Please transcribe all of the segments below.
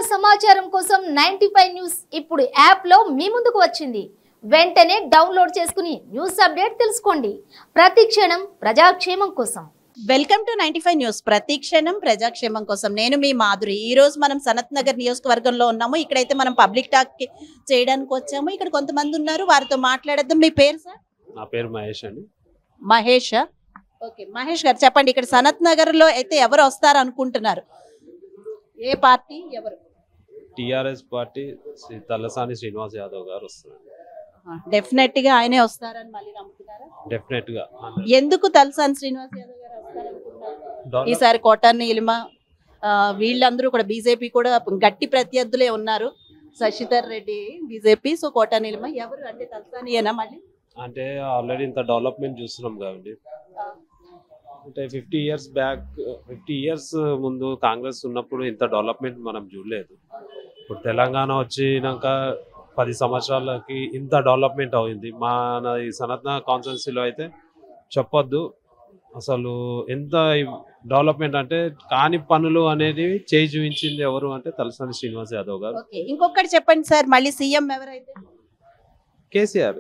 సమాచారం కోసం ninety news ఇప్పుడు యాప్ లో మీ ముందుకు వచ్చింది వెంటనే డౌన్లోడ్ చేసుకుని న్యూస్ అప్డేట్ తెలుసుకోండి ప్రతి క్షణం ప్రజాక్షేమం కోసం welcome to ninety five news ప్రతి క్షణం ప్రజాక్షేమం కోసం నేను మీ మాధురి ఈ రోజు మనం సనత్ నగర్ నియోజకవర్గంలో ఉన్నాము ఇక్కడైతే మనం పబ్లిక్ టాక్ కి చేయడానికి వచ్చాము ఇక్కడ కొంతమంది ఉన్నారు వారితో మాట్లాడేద్దాం మీ పేరు సార్ నా పేరు మహేష్ అండి మహేష్ ఓకే మహేష్ గారు చెప్పండి ఇక్కడ సనత్ నగర్ లో అయితే ఎవరు వస్తారు అనుకుంటున్నారు ఏ పార్టీ ఎవరు టిఆర్ఎస్ పార్టీ శ్రీ తలసాని శ్రీనివాస్ యాదవ్ గారు వస్తున్నారు డెఫినెట్ గా ఆయనే వస్తారని మళ్ళీ నమ్ముతున్నారా డెఫినెట్ గా ఎందుకు తలసాని శ్రీనివాస్ యాదవ్ గారు వస్తారనుకుంటున్నారు ఈసారి కోటాన్ని ఇలిమ ఆ, వీళ్ళందరూ కూడా బీజేపీ కూడా గట్టి ప్రత్యర్థులే ఉన్నారు శశిధర్ రెడ్డి బీజేపీ సో కోటాని ఇలిమ ఎవరు అంటే తలసానియేనా మళ్ళీ అంటే ఆల్రెడీ ఇంత డెవలప్మెంట్ చూస్తున్నాం కదండి అంటే fifty years back fifty years ముందు కాంగ్రెస్ ఉన్నప్పుడు ఇంత డెవలప్మెంట్ మనం చూడలేదు ఇప్పుడు తెలంగాణ వచ్చినాక పది సంవత్సరాలకి ఇంత డెవలప్మెంట్ అయింది మన ఈ సనత్న కాన్స్టెన్సీలో అయితే చెప్పొద్దు అసలు ఎంత డెవలప్మెంట్ అంటే కాని పనులు అనేది చేయి చూపించింది ఎవరు అంటే తలసాని శ్రీనివాస్ యాదవ్ గారు ఓకే ఇంకొకటి చెప్పండి సార్ మళ్ళీ సీఎం ఎవరైతే కేసీఆర్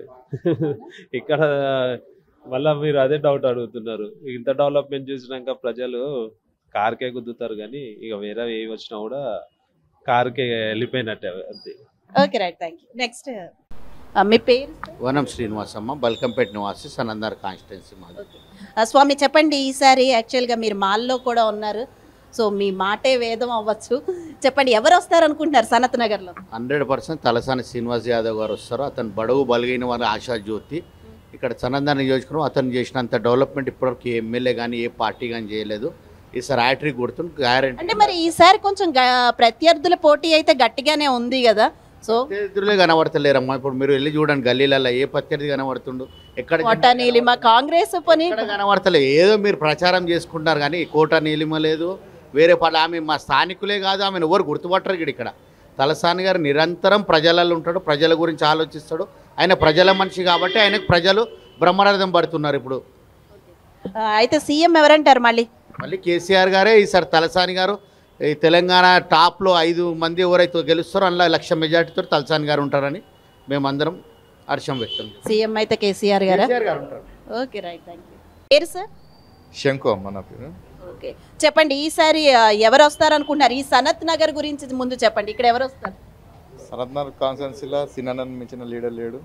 ఇక్కడ మళ్ళా మీరు అదే డౌట్ అడుగుతున్నారు ఇంత డెవలప్మెంట్ చూసినాక ప్రజలు కార్కే గుద్దుతారు కానీ ఇక వేరే ఏ వచ్చినా కూడా కార్కే వెళ్ళిపోయినట్టే అంతే okay right thank you next మీ పేరు వనం శ్రీనివాసమ్మ బల్కంపేట నివాసి సనందర్ కాన్స్టిట్యున్సీ మాది ఆ, స్వామి చెప్పండి ఈసారి యాక్చువల్గా మీరు మాల్లో కూడా ఉన్నారు సో మీ మాటే వేదం అవ్వచ్చు చెప్పండి ఎవరు వస్తారు అనుకుంటున్నారు సనత్ నగర్లో హండ్రెడ్ పర్సెంట్ తలసాని శ్రీనివాస్ యాదవ్ గారు వస్తారు అతను బడుగు బలిగిన వారి ఆశా జ్యోతి ఇక్కడ సనందర్ నియోజకవర్గం అతను చేసినంత డెవలప్మెంట్ ఇప్పటివరకు ఏ ఎమ్మెల్యే కానీ ఏ పార్టీ కానీ చేయలేదు ఈసారి హ్యాట్రిక్ కొడుతుంది గ్యారెంటీ అంటే మరి ఈసారి కొంచెం గ- ప్రత్యర్థుల పోటీ అయితే గట్టిగానే ఉంది కదా సో ఎదురులే కనబడతలేరమ్మా ఇప్పుడు మీరు వెళ్ళి చూడండి గల్లీలలో ఏ ప్రత్యర్థి కనబడుతుండు ఎక్కడ కోట నీలిమ కాంగ్రెస్ పని ఎక్కడ కనబడతలే ఏదో మీరు ప్రచారం చేసుకుంటారు కానీ కోట నీలిమ లేదు వేరే పాట ఆమె మా స్థానికులే కాదు ఆమెను ఎవరు గుర్తుపట్టరు ఇక్కడ ఇక్కడ తలసాని గారు నిరంతరం ప్రజలలో ఉంటాడు ప్రజల గురించి ఆలోచిస్తాడు ఆయన ప్రజల మనిషి కాబట్టి ఆయనకు ప్రజలు బ్రహ్మరథం పడుతున్నారు ఇప్పుడు ఆ, అయితే సీఎం ఎవరంటారు మళ్ళీ మళ్ళీ కేసీఆర్ గారే ఈసారి తలసాని గారు ఈ తెలంగాణ టాప్లో ఐదు మంది ఎవరైతే గెలుస్తారో అందులో లక్ష మెజార్టీతో తలసాని గారు ఉంటారని మేమందరం హర్షం వ్యక్తం చేస్తాం. సీఎం అయితే కేసీఆర్ గారా కేసీఆర్ గారు ఉంటారు ఓకే రైట్ థ్యాంక్ యూ పేరు సార్ శంకు అమ్మ నా పేరు ఓకే చెప్పండి ఈసారి ఆ, ఎవరు వస్తారు అనుకుంటున్నారు ఈ సనత్ నగర్ గురించి ముందు చెప్పండి ఇక్కడ ఎవరు వస్తారు సనత్నగర్ కాన్స్టిట్యున్సీలో సినానని మించిన లీడర్ లేడు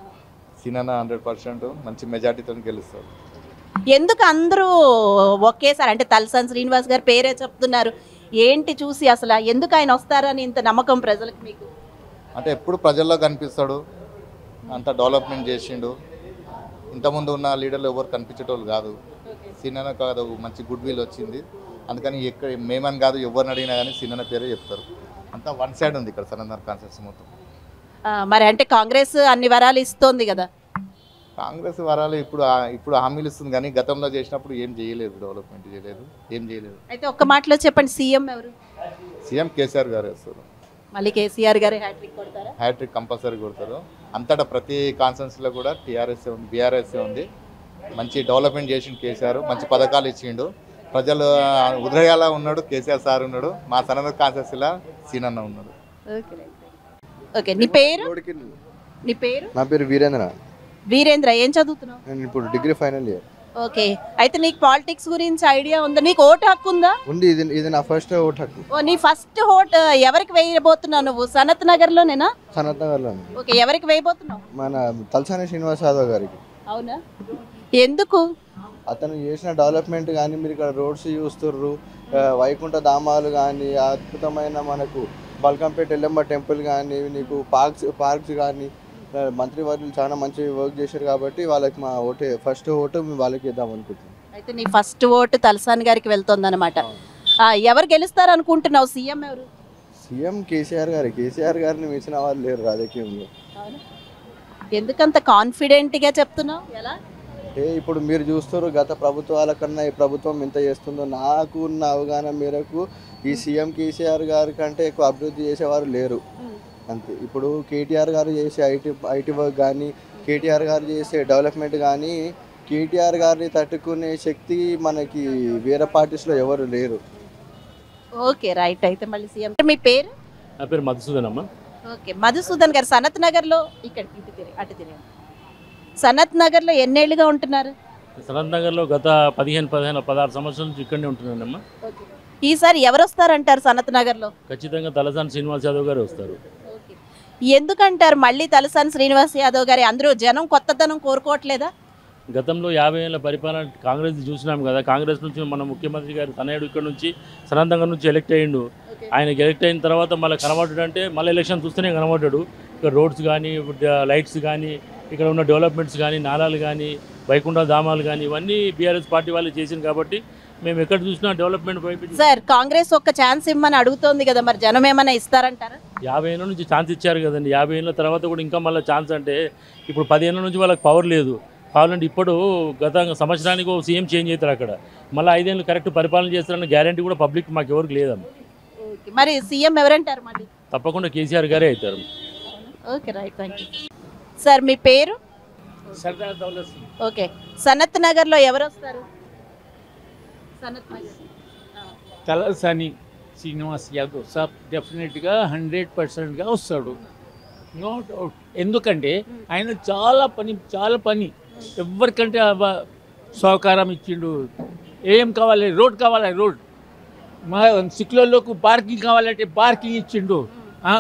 సినాన హండ్రెడ్ పర్సెంట్ మంచి మెజార్టీతో గెలుస్తాడు ఎందుకు అందరూ ఒకేసారి అంటే తలసాని శ్రీనివాస్ గారు పేరే చెప్తున్నారు ఏంటి చూసి అసలు ఎందుకు ఆయన వస్తారని ఇంత నమ్మకం ప్రజలకు మీకు అంటే ఎప్పుడు ప్రజల్లో కనిపిస్తాడు అంత డెవలప్మెంట్ చేసిండు ఇంతకుముందు ఉన్న లీడర్లు ఎవరు కనిపించేటోళ్ళు కాదు సినాన కాదు మంచి గుడ్ విల్ వచ్చింది అందుకని ఎక్కడ మేమని కాదు ఎవరిని అడిగినా కానీ సినాన పేరే చెప్తారు అంతా వన్ సైడ్ ఉంది ఇక్కడ సనందర్ కాన్స్టిట్యున్సీ మొత్తం ఆ, మరి అంటే కాంగ్రెస్ అన్ని వరాలు ఇస్తోంది కదా కాంగ్రెస్ వరాలు ఇప్పుడు ఆ- ఇప్పుడు హామీలు ఇస్తుంది కానీ గతంలో చేసినప్పుడు ఏం చేయలేదు డెవలప్మెంట్ చేయలేదు ఏం చేయలేదు అయితే ఒక్క మాటలో చెప్పండి సీఎం ఎవరు సీఎం కేసీఆర్ గారు వేస్తారు మళ్ళీ కేసీఆర్ గారు హ్యాట్రిక్ కొడతారా హ్యాట్రిక్ కంపల్సరీ కొడతారు అంతటా ప్రతి కాన్ఫరెన్స్లో కూడా టీఆర్ఎస్ ఉంది బీఆర్ఎస్ ఉంది మంచి డెవలప్మెంట్ చేసిండు కేసీఆర్ మంచి పథకాలు ఇచ్చిండు ప్రజలు ఉదయాల ఉన్నాడు కేసీఆర్ సార్ ఉన్నాడు మా సనద కాన్ఫరెన్స్లో సీనన్న ఉన్నాడు ఓకే ఓకే నీ పేరు నీ పేరు నా పేరు వీరేంద్ర వీరేంద్ర ఏం చదువుతున్నావు నేను ఇప్పుడు డిగ్రీ ఫైనల్ ఇయర్ ఓకే అయితే నీకు పాలిటిక్స్ గురించి ఐడియా ఉందా నీకు ఓటు హక్కు ఉందా ఉంది ఇది ఇది నా ఫస్ట్ ఓట్ హక్కు ఓ నీ ఫస్ట్ ఓట్ ఎవరికి వేయబోతున్నావు నువ్వు సనత్ నగర్లోనేనా సనత్ నగర్లో ఓకే ఎవరికి వేయబోతున్నావు మన తలసాని శ్రీనివాస్ యాదవ్ గారికి అవునా ఎందుకు అతను చేసిన డెవలప్మెంట్ కానీ మీరు ఇక్కడ రోడ్స్ చూస్తుర్రు ఆ, వైకుంఠ ధామాలు కానీ అద్భుతమైన మనకు బల్కంపేట ఎల్లమ్మ టెంపుల్ కానీ నీకు పార్క్స్ పార్క్స్ కానీ ఆ, మంత్రివర్యులు చాలా మంచి వర్క్ చేశారు కాబట్టి వాళ్ళకి మా ఓటే ఫస్ట్ ఓటు మేము వాళ్ళకి ఇద్దాం అనుకుంటున్నాం అయితే నీ ఫస్ట్ ఓటు తలసాని గారికి వెళ్తుందన్నమాట ఆ, ఎవరు గెలుస్తారు అనుకుంటున్నావు సీఎం ఎవరు సీఎం కేసీఆర్ గారు కేసీఆర్ గారిని మించిన వాళ్ళు లేరు రాజకీయంలో ఎందుకంత కాన్ఫిడెంట్ గా చెప్తున్నావు ఎలా అంటే ఇప్పుడు మీరు చూస్తారు గత ప్రభుత్వాల కన్నా ఈ ప్రభుత్వం ఎంత చేస్తుందో నాకు ఉన్న అవగాహన మేరకు ఈ సీఎం కేసీఆర్ గారి కంటే ఎక్కువ అభివృద్ధి చేసేవారు లేరు అంతే ఇప్పుడు కేటీఆర్ గారు చేసే ఐటీ ఐటీ వర్క్ కానీ కేటీఆర్ గారు చేసే డెవలప్మెంట్ కానీ కేటీఆర్ గారిని తట్టుకునే శక్తి మనకి వేరే పార్టీస్లో ఎవరు లేరు ఓకే రైట్ అయితే మళ్ళీ సీఎం మీ పేరు నా పేరు మధుసూదన్ అమ్మ ఓకే మధుసూదన్ గారు సనత్ నగర్ లో ఇక్కడ ఇటు తిరిగి అటు తిరిగి సనత్ నగర్ లో ఎన్నేళ్లుగా ఉంటున్నారు సనత్ నగర్లో గత పదిహేను పదిహేను పదహారు సంవత్సరాల నుంచి ఇక్కడనే ఉంటున్నానమ్మా ఈసారి ఎవరు వస్తారంటారు సనత్ నగర్ లో ఖచ్చితంగా తలసాని శ్రీనివాస్ యాదవ్ గారు వస్తారు ఎందుకంటారు మళ్ళీ తలసాని శ్రీనివాస్ యాదవ్ గారి అందరూ జనం కొత్తదనం కోరుకోవట్లేదా గతంలో యాభై ఏళ్ళ పరిపాలన కాంగ్రెస్ చూసినాం కదా కాంగ్రెస్ నుంచి మన ముఖ్యమంత్రి గారు తనయుడు ఇక్కడ నుంచి సనత్ నగర్ నుంచి ఎలక్ట్ అయ్యిండు ఆయనకి ఎలక్ట్ అయిన తర్వాత మళ్ళీ కనబడ్డాడు అంటే మళ్ళీ ఎలక్షన్ చూస్తేనే కనబడ్డాడు ఇక్కడ రోడ్స్ కానీ లైట్స్ కానీ ఇక్కడ ఉన్న డెవలప్మెంట్స్ కానీ నాలాలు కానీ వైకుంఠ ధామాలు కానీ ఇవన్నీ బీఆర్ఎస్ పార్టీ వాళ్ళు చేసింది కాబట్టి మేము ఎక్కడ చూసినా డెవలప్మెంట్ వైపు సార్ కాంగ్రెస్ ఒక్క ఛాన్స్ ఇమ్మని అడుగుతోంది కదా మరి జనం ఏమైనా ఇస్తారంటారా యాభై ఏళ్ళ నుంచి ఛాన్స్ ఇచ్చారు కదండి యాభై ఏళ్ళ తర్వాత కూడా ఇంకా మళ్ళీ ఛాన్స్ అంటే ఇప్పుడు పదిహేళ్ళ నుంచి వాళ్ళకి పవర్ లేదు కావాలంటే ఇప్పుడు గత సంవత్సరానికి ఒక సీఎం చేంజ్ అవుతారు అక్కడ మళ్ళీ ఐదేళ్ళు కరెక్ట్ పరిపాలన చేస్తారన్న గ్యారంటీ కూడా పబ్లిక్ మాకు ఎవరికి లేదమ్మ ఓకే. మరి సీఎం ఎవరంటారు మళ్ళీ తప్పకుండా కేసీఆర్ గారే అవుతారు okay right thank you sir మీ పేరు సర్దార్ దౌలత్ సింగ్ ఓకే సనత్ నగర్ లో ఎవరు వస్తారు సనత్ నగర్ తలసాని శ్రీనివాస్ యాదవ్ సార్ డెఫినెట్గా హండ్రెడ్ పర్సెంట్గా వస్తాడు నో డౌట్ ఎందుకంటే ఆయన చాలా పని చాలా పని ఎవరికంటే అవ- సహకారం ఇచ్చిండు ఏం కావాలి రోడ్ కావాలి రోడ్ మా సిక్లోకి పార్కింగ్ కావాలంటే పార్కింగ్ ఇచ్చిండు ఆ,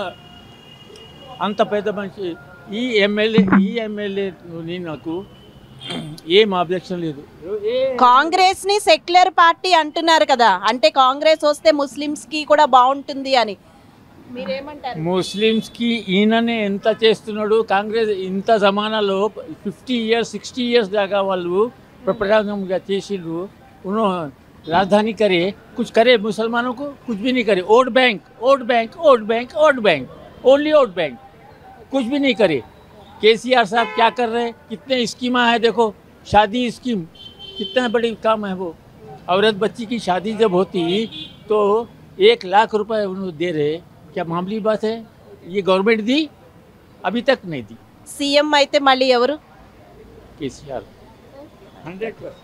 అంత పెద్ద మనిషి ఈ ఎమ్మెల్యే ఈ ఎమ్మెల్యే నాకు ఏం అబ్జెక్షన్ లేదు ఏ కాంగ్రెస్ ని సెక్యులర్ పార్టీ అంటున్నారు కదా అంటే కాంగ్రెస్ వస్తే ముస్లిమ్స్ కి కూడా బాగుంటుంది అని మీరేమంటారు ముస్లిమ్స్కి ఈయననే ఎంత చేస్తున్నాడు కాంగ్రెస్ ఇంత జమానాలో ఫిఫ్టీ ఇయర్స్ సిక్స్టీ ఇయర్స్ దాకా వాళ్ళు ప్రపంచంగా చేసిండ్రు उन्हों राजधानी करे कुछ करे मुसलमानों को कुछ भी नहीं करे vote bank vote bank vote bank vote bank only vote bank कुछ भी नहीं करे के सी आर साहब क्या कर रहे हैं कितने स्कीमा है देखो शादी स्कीम कितना बड़ी काम है वो औरत बच्ची की शादी जब होती तो एक लाख रुपए उन्होंने दे रहे क्या मामूली बात है ये गवर्नमेंट दी अभी तक नहीं दी సీఎం అయితే మళ్ళీ ఎవరు K C R hundred percent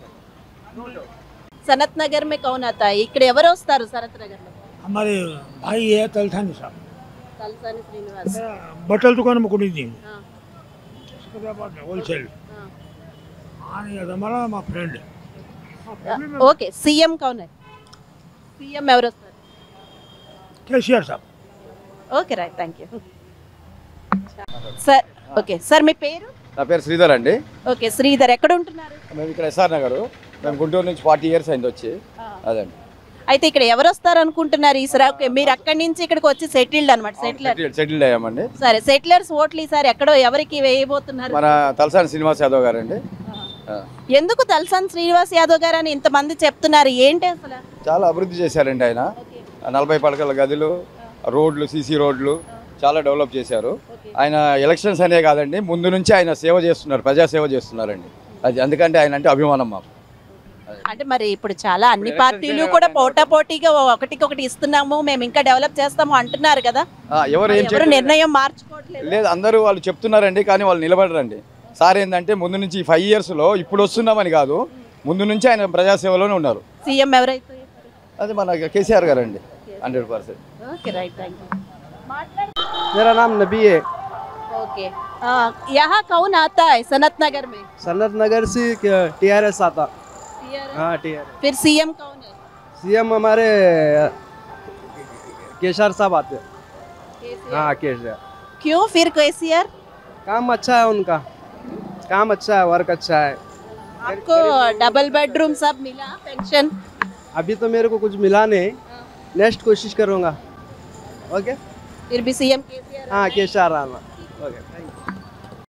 Sanath Nagar మే కౌన్ आता है ఇక్కడ ఎవరు వస్తారు సనత్ నగర్ లో हमारे भाई है तलथानी साहब తలసాని శ్రీనివాస్ बटल दुकान में कुणी दी हाँ। होलसेल आणि అది हमारा మా ఫ్రెండ్ ఓకే సీఎం కౌన్ है సీఎం ఎవరు వస్తారు కేసీఆర్ సాబ్ okay right thank you sir okay sir మీ పేరు నా పేరు శ్రీధర్ అండి ఓకే శ్రీధర్ ఎక్కడ ఉంటున్నారు మేము ఇక్కడ ఎస్ఆర్ నగర్ మేము గుంటూరు నుంచి ఫార్టీ ఇయర్స్ అయింది వచ్చి అదండి అయితే ఇక్కడ ఎవరు వస్తారు అనుకుంటున్నారు ఈసారి ఓకే మీరు అక్కడి నుంచి ఇక్కడికి వచ్చి సెటిల్డ్ అనమాట సెటిలర్ సెటిల్ సెటిల్డ్ అయ్యామండి సరే సెటిలర్స్ ఓట్లు ఈసారి ఎక్కడో ఎవరికి వేయబోతున్నారు మన తలసాని శ్రీనివాస్ యాదవ్ గారు అండి ఎందుకు తలసాని శ్రీనివాస్ యాదవ్ గారు అని ఇంతమంది చెప్తున్నారు ఏంటి అసలు చాలా అభివృద్ధి చేశారండి ఆయన నలభై పడకల గదులు రోడ్లు సీసీ రోడ్లు చాలా డెవలప్ చేశారు ఆయన ఎలక్షన్స్ అనే కాదండి ముందు నుంచి ఆయన సేవ చేస్తున్నారు ప్రజాసేవ చేస్తున్నారండి అది అందుకంటే ఆయన అంటే అభిమానం మాకు అంటే మరి ఇప్పుడు చాలా అన్ని పార్టీలు కూడా పోటా పోటీగా ఒకటికి ఒకటి ఇస్తున్నాము మేము ఇంకా డెవలప్ చేస్తాము అంటున్నారు కదా ఆ, ఎవరు ఏం ఎవరు చెప్పారు? నిర్ణయం మార్చుకోవట్లేదు లేదు అందరూ వాళ్ళు చెప్తున్నారండి కానీ వాళ్ళు నిలబడరండి సార్ ఏంటంటే ముందు నుంచి ఫైవ్ ఇయర్స్లో ఇప్పుడు వస్తున్నామని కాదు ముందు నుంచి ఆయన ప్రజాసేవలోనే ఉన్నారు సీఎం ఎవరైతే అది మన కేసీఆర్ గారు అండి hundred percent okay right thank you मेरा नाम नबी है ओके यहाँ कौन आता है सनत नगर में सनत नगर से टी आर एस आता हाँ टी आर फिर सीएम कौन है सीएम हमारे केशर साहब आते हैं हाँ केशर क्यों फिर केसीआर काम अच्छा है उनका काम अच्छा है वर्क अच्छा है आपको डबल बेडरूम सब मिला पेंशन अभी तो मेरे को कुछ मिला नहीं नेक्स्ट कोशिश करूँगा ओके फिर भी सीएम केसीआर हाँ केशर आना ओके थैंक यू